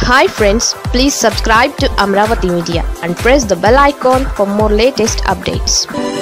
hi friends please subscribe to Amaravati media and press the bell icon for more latest updates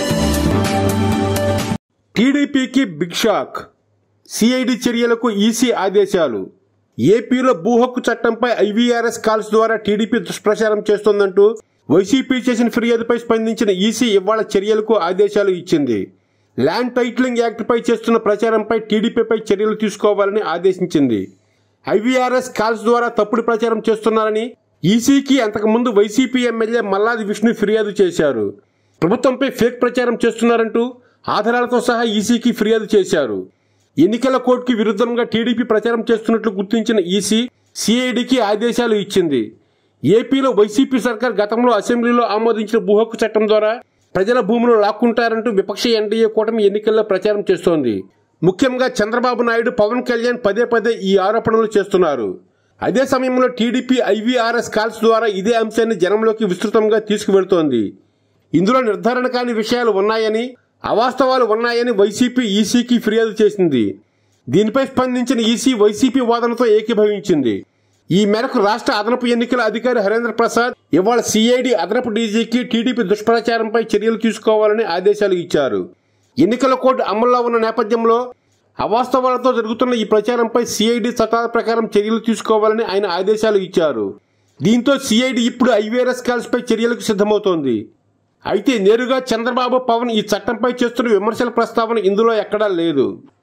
టీడీపీకి big shock CID చర్యలకు EC ఆదేశాలు ఏపీలో భూ హక్కు చట్టంపై ఐవీఆర్ఎస్ కాల్స్ ద్వారా టీడీపీ దుష్ప్రచారం చేస్తోందంటూ వైసీపీ చేసిన ఫిర్యాదుపై స్పందించిన ఈసీ ఇవాళ చర్యలకు ఆదేశాలు ఇచ్చింది ల్యాండ్ టైటిలింగ్ యాక్ట్పై చేస్తున్న ప్రచారంపై టీడీపీపై చర్యలు తీసుకోవాలని ఆదేశించింది ఐవీఆర్ఎస్ కాల్స్ ద్వారా తప్పుడు ప్రచారం చేస్తున్నారని ఈసీకి అంతకుముందు వైసీపీ ఎమ్మెల్యే మల్లాది విష్ణు ఫిర్యాదు చేశారు ప్రభుత్వంపై ఫేక్ ప్రచారం చేస్తున్నారంటూ ఆధారాలతో సహా ఈసీకి ఫిర్యాదు చేశారు ఎన్నికల కోడ్కి విరుద్ధంగా టీడీపీ ప్రచారం చేస్తున్నట్లు గుర్తించిన ఈసీ సిఐడికి ఆదేశాలు ఇచ్చింది ఏపీలో వైసీపీ సర్కార్ గతంలో అసెంబ్లీలో ఆమోదించిన భూ హక్కు చట్టం ద్వారా ప్రజల భూములు లాక్కుంటారంటూ విపక్ష ఎన్డీఏ కూటమి ఎన్నికల్లో ప్రచారం చేస్తోంది ముఖ్యంగా చంద్రబాబు నాయుడు పవన్ కళ్యాణ్ పదే పదే ఈ ఆరోపణలు చేస్తున్నారు అదే సమయంలో టీడీపీ ఐవీఆర్ఎస్ కాల్స్ ద్వారా ఇదే అంశాన్ని జనంలోకి విస్తృతంగా తీసుకువెడుతోంది ఇందులో నిర్ధారణ కాని విషయాలు ఉన్నాయని అవాస్తవాలు ఉన్నాయని వైసీపీ ఈసీకి ఫిర్యాదు చేసింది దీనిపై స్పందించిన ఈసీ వైసీపీ వాదనతో ఏకీభవించింది ఈ మేరకు రాష్ట్ర అదనపు ఎన్నికల అధికారి హరేంద్ర ప్రసాద్ ఇవాళ సిఐడి అదనపు డీజీకి టీడీపీ దుష్ప్రచారంపై చర్యలు తీసుకోవాలని ఆదేశాలు ఇచ్చారు ఎన్నికల కోడ్ అమల్లో ఉన్న నేపథ్యంలో అవాస్తవాలతో జరుగుతున్న ఈ ప్రచారంపై సిఐడి చట్టాల ప్రకారం చర్యలు తీసుకోవాలని ఆయన ఆదేశాలు ఇచ్చారు దీంతో సిఐడి ఇప్పుడు ఐవీఆర్ఎస్ కాల్స్పై చర్యలకు సిద్ధమవుతోంది అయితే నేరుగా చంద్రబాబు పవన్ ఈ చట్టంపై చేస్తున్న విమర్శల ప్రస్తావన ఇందులో ఎక్కడా లేదు